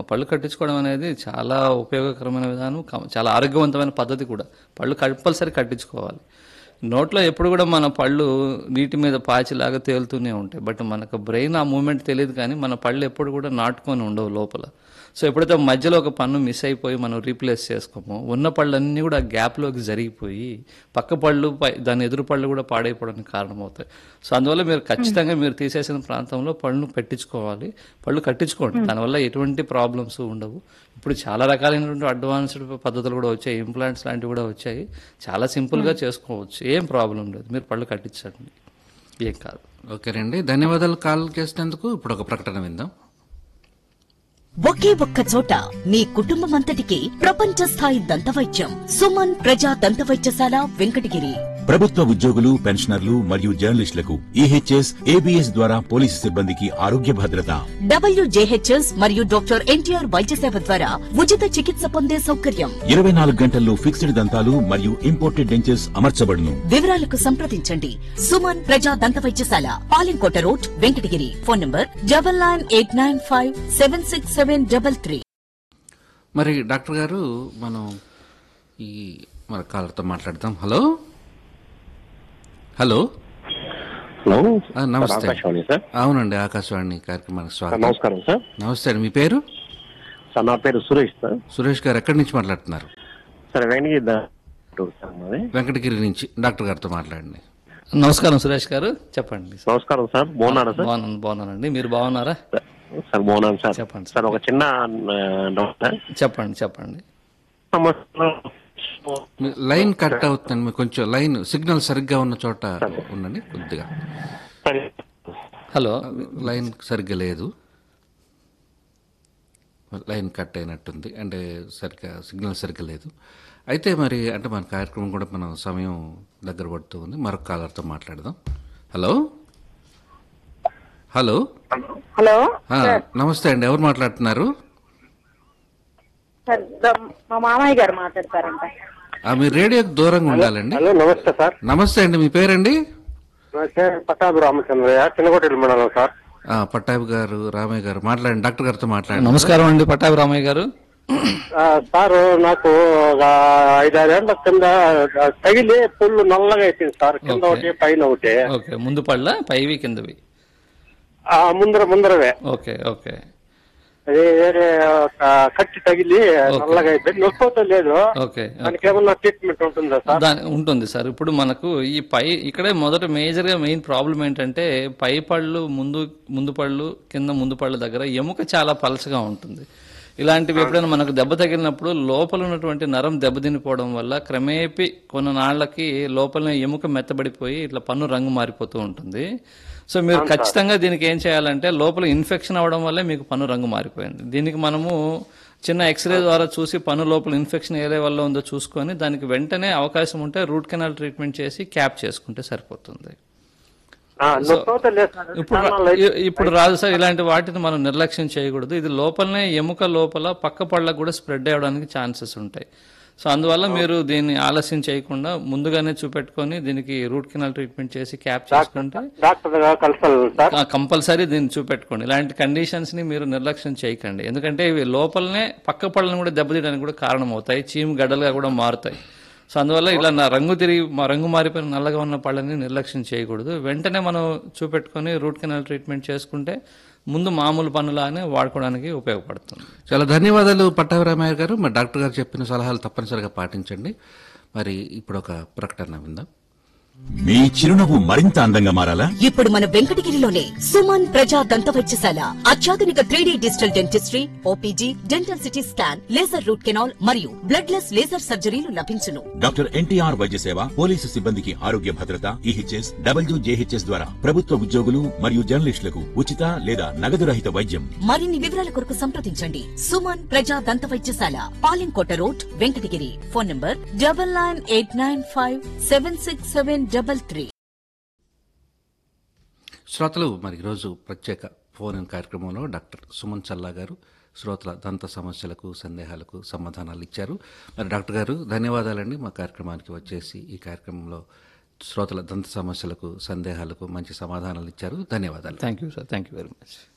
పళ్ళు కట్టించుకోవడం అనేది చాలా ఉపయోగకరమైన విధానం క- చాలా ఆరోగ్యవంతమైన పద్ధతి కూడా పళ్ళు కంపల్సరీ కట్టించుకోవాలి నోట్లో ఎప్పుడు కూడా మన పళ్ళు నీటి మీద పాచిలాగా తేలుతూనే ఉంటాయి బట్ మనకు బ్రెయిన్ ఆ మూమెంట్ తెలియదు కానీ మన పళ్ళు ఎప్పుడు కూడా నాటుకొని ఉండవు లోపల సో ఎప్పుడైతే మధ్యలో ఒక పన్ను మిస్ అయిపోయి మనం రీప్లేస్ చేసుకోమో ఉన్న పళ్ళన్నీ కూడా ఆ గ్యాప్లోకి జరిగిపోయి పక్క పళ్ళు పై దాని ఎదురు పళ్ళు కూడా పాడైపోవడానికి కారణమవుతాయి సో అందువల్ల మీరు ఖచ్చితంగా మీరు తీసేసిన ప్రాంతంలో పళ్ళు పెట్టించుకోవాలి పళ్ళు కట్టించుకోండి దానివల్ల ఎటువంటి ప్రాబ్లమ్స్ ఉండవు ఇప్పుడు చాలా రకాలైనటువంటి అడ్వాన్స్డ్ పద్ధతులు కూడా వచ్చాయి ఇంప్లాంట్స్ లాంటివి కూడా వచ్చాయి చాలా సింపుల్గా చేసుకోవచ్చు ఏం ప్రాబ్లం లేదు మీరు పళ్ళు కట్టించండి ఏం కాదు ఓకేనండి ధన్యవాదాలు కాల్ చేసినందుకు ఇప్పుడు ఒక ప్రకటన విందాం ఒకే ఒక్క చోట మీ కుటుంబమంతటికి ప్రపంచ స్థాయి దంతవైద్యం సుమన్ ప్రజా దంతవైద్యశాల వెంకటగిరి ప్రభుత్వ ఉద్యోగులు పెన్షనర్లు మరియు జర్నలిస్టులకు ఈహెచ్ఎస్ ఏబిఎస్ ద్వారా పోలీసు సిబ్బందికి ఆరోగ్య భద్రత డబ్ల్యూజేహెచ్ఎస్ మరియు డాక్టర్ ఎన్టీఆర్ వైద్య సేవ ద్వారా ఉచిత చికిత్స పొందే సౌకర్యం ఇరవై నాలుగు గంటల్లో ఫిక్స్డ్ దంతాలు మరియు ఇంపోర్టెడ్ డెంచెస్ అమర్చబడును వివరాలకు సంప్రదించండి సుమన్ ప్రజా దంతవైద్యశాల Palemkota road Venkatagiri phone number double nine eight nine five seven six seven double three మరి డాక్టర్ గారు మనం ఈ మన కాలర్తో మాట్లాడదాం హలో హలో హలో ఆ, నమస్తే ఆకాశవాణి సార్ అవునండి ఆకాశవాణి కార్యక్రమానికి సార్ స్వాగతం నమస్కారం సార్ నమస్తే అండి మీ పేరు సార్ నా పేరు సురేష్ సార్ సురేష్ గారు ఎక్కడి నుంచి మాట్లాడుతున్నారు సార్ వెంకటగిరి దా- సార్ మాది వెంకటగిరి నుంచి డాక్టర్ గారితో మాట్లాడండి నమస్కారం సురేష్ గారు చెప్పండి నమస్కారం సార్ బాగున్నారా సార్ బాగున్నాను బాగున్నానండి మీరు బాగున్నారా సార్ బాగున్నాను సార్ చెప్పండి సార్. సార్ ఒక చిన్న ఆ, డౌట్ సార్ చెప్పండి చెప్పండి సంవత్సరం మీ లైన్ కట్ అవుతుంది మీకు కొంచెం లైన్ సిగ్నల్ సరిగ్గా ఉన్న చోట ఉండండి కొద్దిగా సరే హలో లైన్ సరిగ్గా లేదు లైన్ కట్ అయినట్టుంది అంటే సరిగ్గా సిగ్నల్ సరిగ్గా లేదు అయితే మరి అంటే మన కార్యక్రమం కూడా మనం సమయం దగ్గర పడుతూ ఉంది మరొక కాలర్తో మాట్లాడదాం హలో హలో హలో ఆ, నమస్తే అండి ఎవరు మాట్లాడుతున్నారు సార్ ద- మా మామయ్య గారు మాట్లాడతారంట ఆ, మీరు రేడియోకి దూరంగా ఉండాలండి హలో నమస్తే సార్ నమస్తే అండి మీ పేరండి నా పేరు పట్టాభి రామచంద్రయ్య చిన్నకోటెలు మండలం సార్ ఆ, పట్టాభి గారు రామయ్య గారు మాట్లాడండి డాక్టర్ గారితో మాట్లాడండి నమస్కారం అండి పట్టాభి రామయ్య గారు ఆ, సార్ నాకు ఒక ఐదారేళ్ల కింద తగిలి పుల్లు నల్లగా అయిపోయింది సార్ కింద ఓకే. ఒకటి పైన ఒకటి ఓకే ముందు పళ్ళ పైవి కిందవి ఆ, ముందర ముందరవే ఓకే ఓకే అది వేరే ఒక కట్టి తగిలి నల్లగా అయిపోయింది నొప్పి లేదు ఓకే దానికి ఏమన్నా ట్రీట్మెంట్ ఉంటుందా సార్ దాని ఉంటుంది సార్ ఇప్పుడు మనకు ఈ పై ఇక్కడే మొదట మేజర్గా మెయిన్ ప్రాబ్లం ఏంటంటే పై పళ్ళు ముందు ముందు పళ్ళు కింద ముందు పళ్ళు దగ్గర ఎముక చాలా పలచగా ఉంటుంది ఇలాంటివి ఎప్పుడైనా మనకు దెబ్బ తగిలినప్పుడు లోపల ఉన్నటువంటి నరం దెబ్బతినిపోవడం వల్ల క్రమేపీ కొన్ని నాళ్ళకి లోపల ఎముక మెత్తబడిపోయి ఇట్లా పన్ను రంగు మారిపోతూ ఉంటుంది సో మీరు ఖచ్చితంగా దీనికి ఏం చేయాలంటే లోపల ఇన్ఫెక్షన్ అవ్వడం వల్లే మీకు పన్ను రంగు మారిపోయింది దీనికి మనము చిన్న ఎక్స్రే ద్వారా చూసి పన్ను లోపల ఇన్ఫెక్షన్ ఏ వల్ల ఉందో చూసుకొని దానికి వెంటనే అవకాశం ఉంటే రూట్ కెనాల్ ట్రీట్మెంట్ చేసి క్యాప్ చేసుకుంటే సరిపోతుంది ఆ, నొప్పి లేదు సార్ ఇప్పుడు రా- ఇ- ఇప్పుడు రాదు సార్ ఇలాంటి వాటిని మనం నిర్లక్ష్యం చేయకూడదు ఇది లోపలనే ఎముక లోపల పక్క పళ్ళకు కూడా స్ప్రెడ్ అవ్వడానికి ఛాన్సెస్ ఉంటాయి సో అందువల్ల మీరు దీన్ని ఆలస్యం చేయకుండా ముందుగానే చూపెట్టుకొని దీనికి రూట్ కెనాల్ ట్రీట్మెంట్ చేసి క్యాప్ చేసుకుంటే డాక్టర్ దగ్గర కన్సల్ సార్ కంపల్సరీ దీన్ని చూపెట్టుకోండి ఇలాంటి కండిషన్స్ ని మీరు నిర్లక్ష్యం చేయకండి ఎందుకంటే ఇవి లోపలనే పక్క పళ్ళని కూడా దెబ్బతీయడానికి కూడా కారణం అవుతాయి చీము గడ్డలుగా కూడా మారుతాయి సో అందువల్ల ఇలా నా రంగు తిరిగి మా రంగు మారిపోయిన నల్లగా ఉన్న పళ్ళని నిర్లక్ష్యం చేయకూడదు వెంటనే మనం చూపెట్టుకొని రూట్ కెనాల్ ట్రీట్మెంట్ చేసుకుంటే ముందు మామూలు పనులానే వాడుకోవడానికి ఉపయోగపడుతుంది చాలా ధన్యవాదాలు పట్టాభిరామయ్య గారు మరి డాక్టర్ గారు చెప్పిన సలహాలు తప్పనిసరిగా పాటించండి మరి ఇప్పుడు ఒక ప్రకటన విందాం మీ చిరునవ్వు మరింత అందంగా మారాలా ఇప్పుడు మన వెంకటగిరిలోనే సుమన్ ప్రజా దంత వైద్యశాల అత్యాధునిక three digital dentistry OPG dental CT scan laser root canal మరియు బ్లడ్ లెస్ లేజర్ సర్జరీలు లభించును డాక్టర్ ఎన్టీఆర్ వైద్య సేవ పోలీసు సిబ్బందికి ఆరోగ్య భద్రత ఈహెచ్ఎస్ డబ్ల్యూజేహెచ్ఎస్ ద్వారా ప్రభుత్వ ఉద్యోగులు మరియు జర్నలిస్టులకు ఉచిత లేదా నగదు రహిత వైద్యం మరిన్ని వివరాల కొరకు సంప్రదించండి సుమన్ ప్రజా దంత వైద్యశాల Palemkota road Venkatagiri phone number double nine eight nine five seven six seven double three శ్రోతలు మరి ఈరోజు ప్రత్యేక ఫోన్ ఇన్ కార్యక్రమంలో డాక్టర్ సుమన్ చల్లా గారు శ్రోతల దంత సమస్యలకు సందేహాలకు సమాధానాలు ఇచ్చారు మరి డాక్టర్ గారు ధన్యవాదాలండి మా కార్యక్రమానికి వచ్చేసి ఈ కార్యక్రమంలో శ్రోతల దంత సమస్యలకు సందేహాలకు మంచి సమాధానాలు ఇచ్చారు ధన్యవాదాలు thank you sir thank you very much